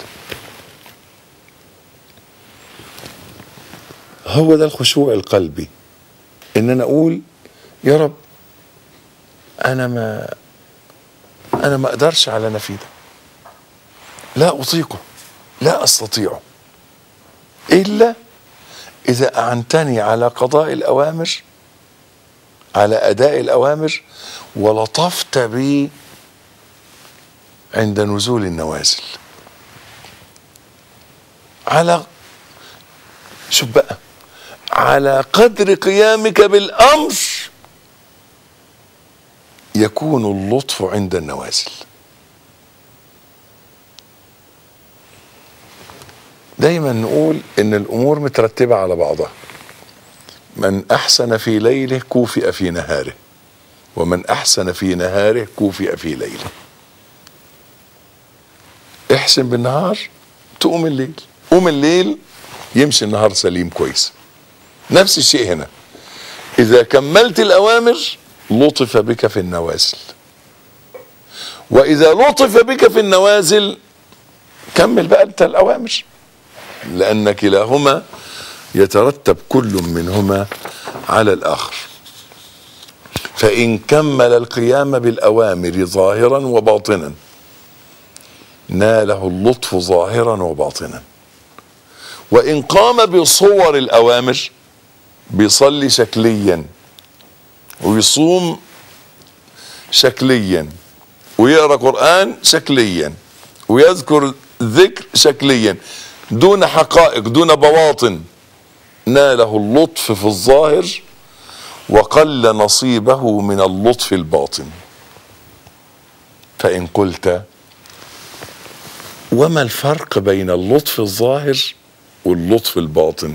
هو ده الخشوع القلبي ان انا اقول يا رب انا ما انا ما اقدرش على نفي ده لا اطيقه لا استطيع الا اذا اعنتني على قضاء الاوامر على اداء الاوامر ولطفت بي عند نزول النوازل على شوف بقى على قدر قيامك بالامر يكون اللطف عند النوازل دايما نقول ان الامور مترتبه على بعضها من احسن في ليله كوفئ في نهاره ومن احسن في نهاره كوفئ في ليله احسن بالنهار تقوم الليل قوم الليل يمشي النهار سليم كويس نفس الشيء هنا اذا كملت الاوامر لطف بك في النوازل واذا لطف بك في النوازل كمل بقى انت الاوامر لان كلاهما يترتب كل منهما على الاخر فان كمل القيام بالاوامر ظاهرا وباطنا ناله اللطف ظاهرا وباطنا وان قام بصور الاوامر بيصلي شكليا ويصوم شكليا ويقرا قران شكليا ويذكر ذكر شكليا دون حقائق دون بواطن ناله اللطف في الظاهر وقل نصيبه من اللطف الباطن فان قلت وما الفرق بين اللطف الظاهر واللطف الباطن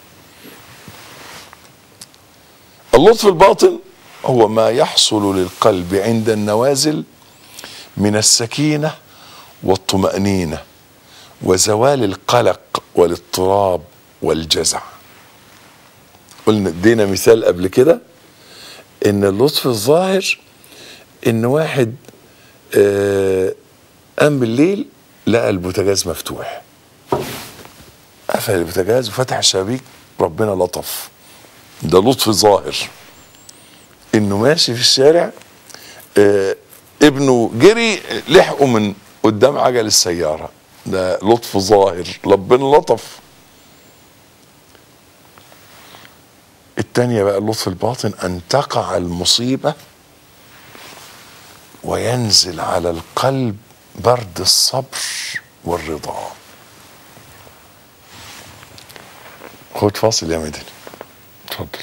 اللطف الباطن هو ما يحصل للقلب عند النوازل من السكينه والطمانينه وزوال القلق والاضطراب والجزع قلنا ادينا مثال قبل كده ان اللطف الظاهر ان واحد آه قام بالليل لقى البوتاجاز مفتوح قفل البوتاجاز وفتح الشبابيك ربنا لطف ده لطف ظاهر انه ماشي في الشارع آه ابنه جري لحقه من قدام عجل السياره ده لطف ظاهر ربنا لطف التانية بقى اللطف الباطن أن تقع المصيبة وينزل على القلب برد الصبر والرضا خد فاصل يا مدني اتفضل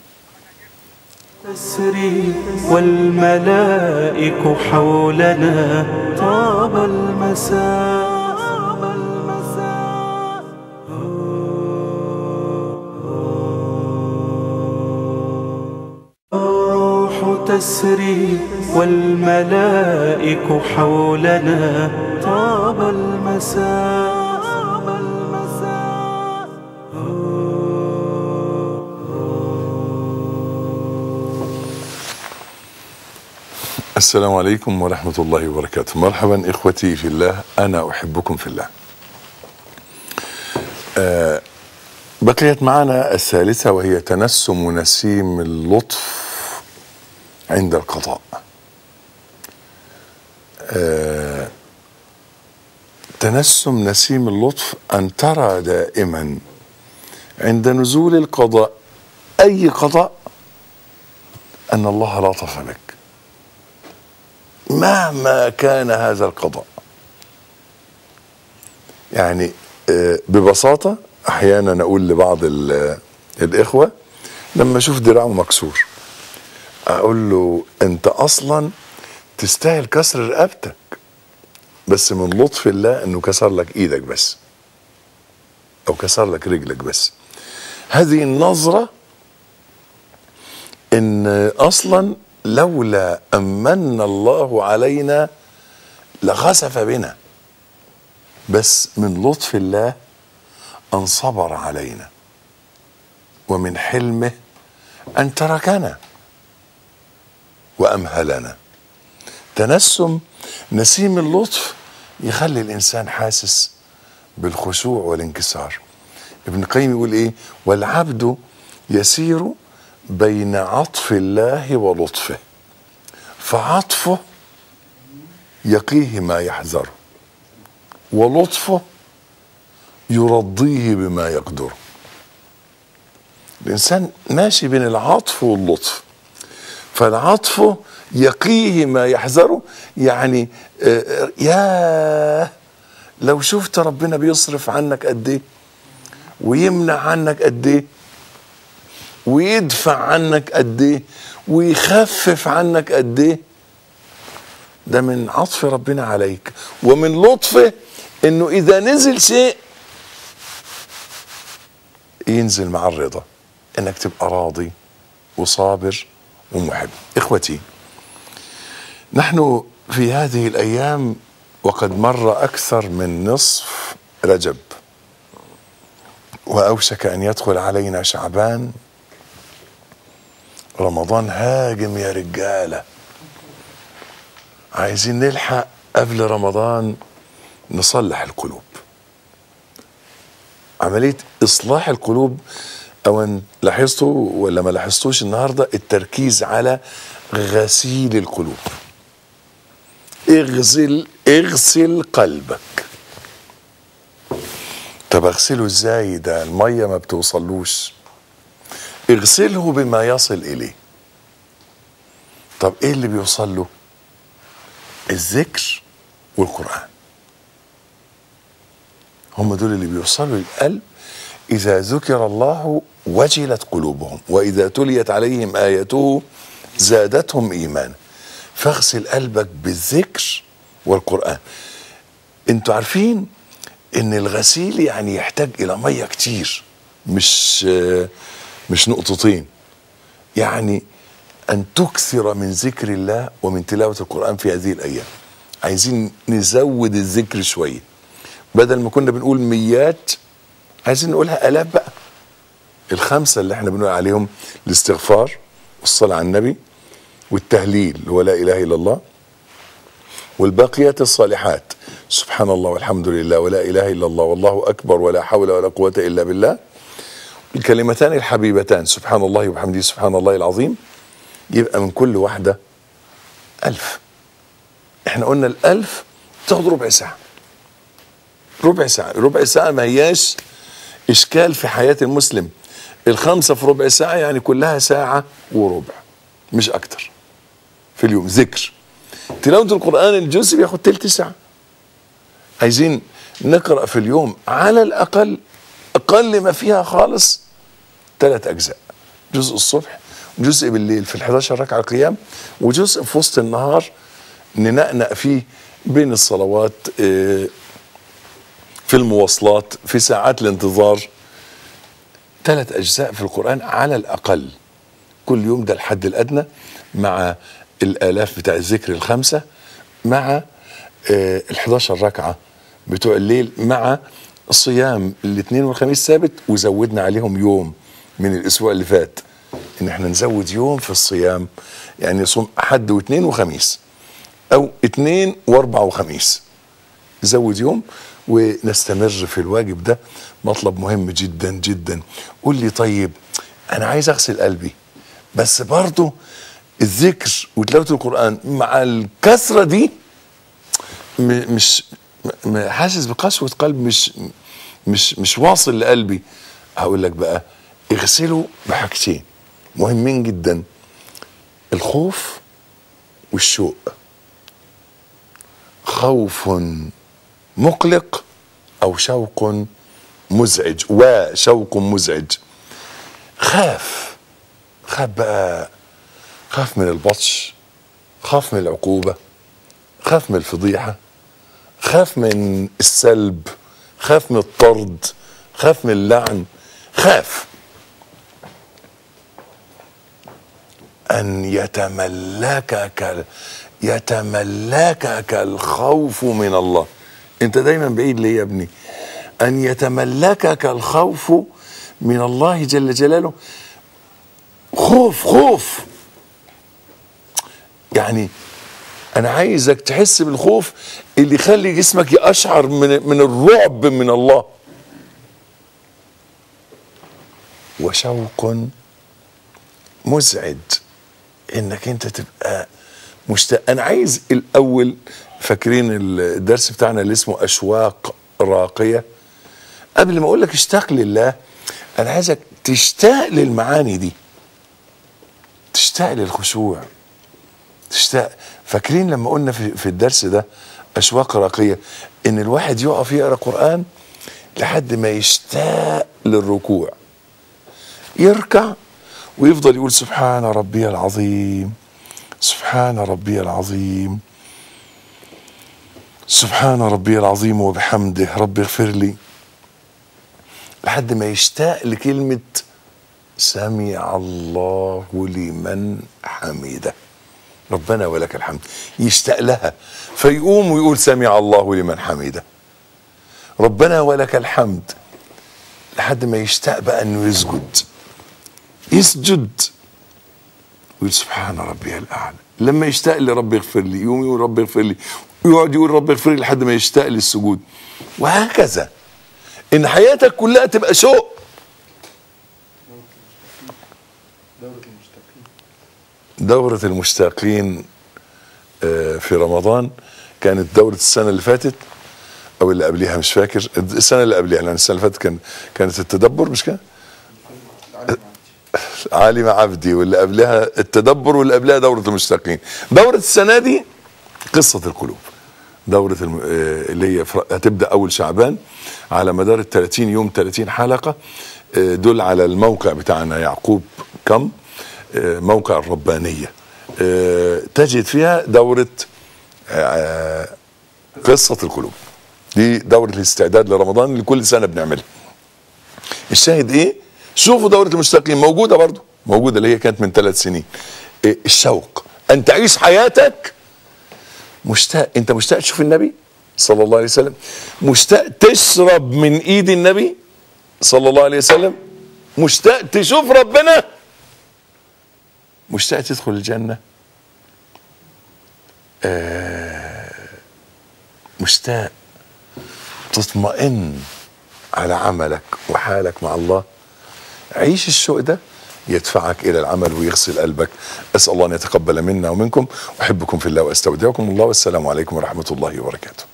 تسري والملائك حولنا طاب المساء طاب المساء الروح تسري والملائك حولنا طاب المساء طاب المساء السلام عليكم ورحمة الله وبركاته مرحبا إخوتي في الله أنا أحبكم في الله آه بقيت معنا الثالثة وهي تنسم نسيم اللطف عند القضاء آه تنسم نسيم اللطف أن ترى دائما عند نزول القضاء أي قضاء أن الله لطف بك مهما كان هذا القضاء يعني آه، ببساطة أحيانا أقول لبعض ال- الإخوة لما أشوف دراعه مكسور أقول له أنت أصلا تستاهل كسر رقبتك بس من لطف الله أنه كسر لك إيدك بس أو كسر لك رجلك بس هذه النظرة ان اصلا لولا امن الله علينا لخسف بنا بس من لطف الله ان صبر علينا ومن حلمه ان تركنا وامهلنا تنسم نسيم اللطف يخلي الانسان حاسس بالخشوع والانكسار ابن القيم يقول ايه والعبد يسير بين عطف الله ولطفه فعطفه يقيه ما يحذره ولطفه يرضيه بما يقدره الانسان ماشي بين العطف واللطف فالعطف يقيه ما يحذره يعني آه، يا لو شفت ربنا بيصرف عنك قد ايه ويمنع عنك قد ايه ويدفع عنك قد ايه ويخفف عنك قد ايه ده من عطف ربنا عليك ومن لطفه انه اذا نزل شيء ينزل مع الرضا انك تبقى راضي وصابر ومحب اخوتي نحن في هذه الايام وقد مر اكثر من نصف رجب واوشك ان يدخل علينا شعبان رمضان هاجم يا رجاله عايزين نلحق قبل رمضان نصلح القلوب عمليه اصلاح القلوب او لاحظتوا ولا ما لاحظتوش النهارده التركيز على غسيل القلوب اغسل اغسل قلبك طب اغسله ازاي ده الميه ما بتوصلوش اغسله بما يصل اليه طب ايه اللي بيوصل له الذكر والقران هم دول اللي بيوصلوا للقلب اذا ذكر الله وجلت قلوبهم واذا تليت عليهم اياته زادتهم ايمانا فاغسل قلبك بالذكر والقران انتوا عارفين ان الغسيل يعني يحتاج الى ميه كتير مش مش نقطتين يعني ان تكثر من ذكر الله ومن تلاوه القران في هذه الايام عايزين نزود الذكر شويه بدل ما كنا بنقول ميات عايزين نقولها الاف بقى الخمسه اللي احنا بنقول عليهم الاستغفار والصلاه على النبي والتهليل اللي هو لا اله الا الله والباقيات الصالحات سبحان الله والحمد لله ولا اله الا الله والله اكبر ولا حول ولا قوه الا بالله الكلمتان الحبيبتان سبحان الله وبحمده سبحان الله العظيم يبقى من كل واحده ألف احنا قلنا الألف تاخد ربع ساعة ربع ساعة ربع ساعة ما هياش إشكال في حياة المسلم الخمسة في ربع ساعة يعني كلها ساعة وربع مش أكتر في اليوم ذكر تلاوة القرآن الجزء بياخد تلت ساعة عايزين نقرأ في اليوم على الأقل أقل ما فيها خالص ثلاث أجزاء جزء الصبح جزء بالليل في ال 11 ركعة قيام وجزء في وسط النهار ننقنق فيه بين الصلوات آه، في المواصلات في ساعات الانتظار ثلاث أجزاء في القرآن على الأقل كل يوم ده الحد الأدنى مع الآلاف بتاع الذكر الخمسة مع ال 11 ركعة بتوع الليل مع صيام الاثنين والخميس ثابت وزودنا عليهم يوم من الأسبوع اللي فات إن احنا نزود يوم في الصيام يعني نصوم حد واثنين وخميس أو اثنين وأربع وخميس نزود يوم ونستمر في الواجب ده مطلب مهم جدا جدا قول لي طيب انا عايز اغسل قلبي بس برضه الذكر وتلاوه القران مع الكثره دي م- مش م- حاسس بقسوه قلب مش مش مش واصل لقلبي هقول لك بقى اغسله بحاجتين مهمين جدا الخوف والشوق خوف مقلق او شوق مزعج وشوق مزعج خاف خاف بقى خاف من البطش خاف من العقوبة خاف من الفضيحة خاف من السلب خاف من الطرد خاف من اللعن خاف أن يتملكك يتملكك الخوف من الله انت دايما بعيد ليه يا ابني ان يتملكك الخوف من الله جل جلاله خوف خوف يعني انا عايزك تحس بالخوف اللي يخلي جسمك يقشعر من من الرعب من الله وشوق مزعج انك انت تبقى مشتاق انا عايز الاول فاكرين الدرس بتاعنا اللي اسمه اشواق راقيه قبل ما اقول لك اشتاق لله انا عايزك تشتاق للمعاني دي تشتاق للخشوع تشتاق فاكرين لما قلنا في, في الدرس ده اشواق راقيه ان الواحد يقف يقرا قران لحد ما يشتاق للركوع يركع ويفضل يقول سبحان ربي العظيم سبحان ربي العظيم سبحان ربي العظيم وبحمده رب اغفر لي لحد ما يشتاق لكلمة سمع الله لمن حمده ربنا ولك الحمد يشتاق لها فيقوم ويقول سمع الله لمن حمده ربنا ولك الحمد لحد ما يشتاق بقى انه يسجد يسجد ويقول سبحان ربي الاعلى لما يشتاق لرب يغفر لي يقوم يقول رب يغفر لي ويقعد يقول رب يغفر لي لحد ما يشتاق للسجود وهكذا ان حياتك كلها تبقى شوق دورة المشتاقين آه، في رمضان كانت دورة السنة اللي فاتت أو اللي قبليها مش فاكر السنة اللي قبليها لأن السنة اللي فاتت كان كانت التدبر مش كده؟ عالم عبدي واللي قبلها التدبر واللي قبلها دورة المشتاقين دورة السنة دي قصة القلوب دورة الم... آه، اللي هي فر- هتبدأ أول شعبان على مدار ال 30 يوم 30 حلقة آه، دول على الموقع بتاعنا يعقوب كم آه، موقع الربانية آه، تجد فيها دورة آه، قصة القلوب دي دورة الاستعداد لرمضان اللي كل سنة بنعملها الشاهد ايه شوفوا دورة المشتاقين موجودة برضو موجودة اللي هي كانت من ثلاث سنين إيه الشوق ان تعيش حياتك مشتاق انت مشتاق تشوف النبي صلى الله عليه وسلم مشتاق تشرب من ايد النبي صلى الله عليه وسلم مشتاق تشوف ربنا مشتاق تدخل الجنة آه مشتاق تطمئن على عملك وحالك مع الله عيش الشوق ده يدفعك الى العمل ويغسل قلبك اسال الله ان يتقبل منا ومنكم احبكم في الله واستودعكم الله والسلام عليكم ورحمه الله وبركاته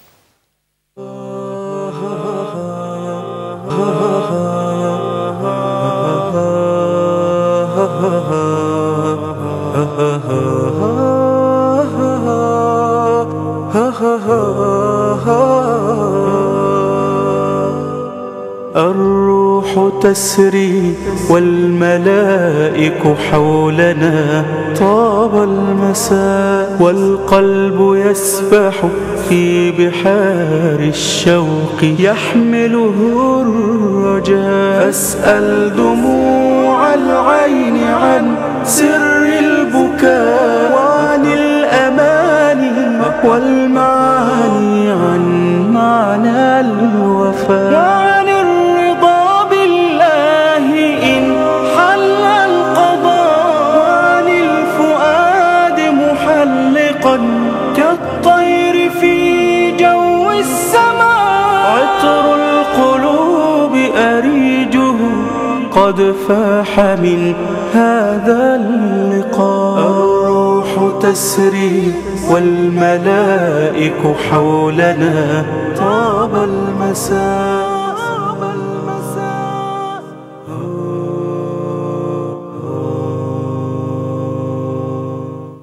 الروح تسري والملائك حولنا طاب المساء والقلب يسبح في بحار الشوق يحمله الرجاء فاسأل دموع العين عن سر البكاء وعن الأماني والمعاني عن معنى الوفاء وعن الرضا بالله إن حل القضاء وعن الفؤاد محلقا كالطير في جو السماء عطر القلوب أريجه قد فاح من هذا اللقاء الروح تسري والملائك حولنا طاب المساء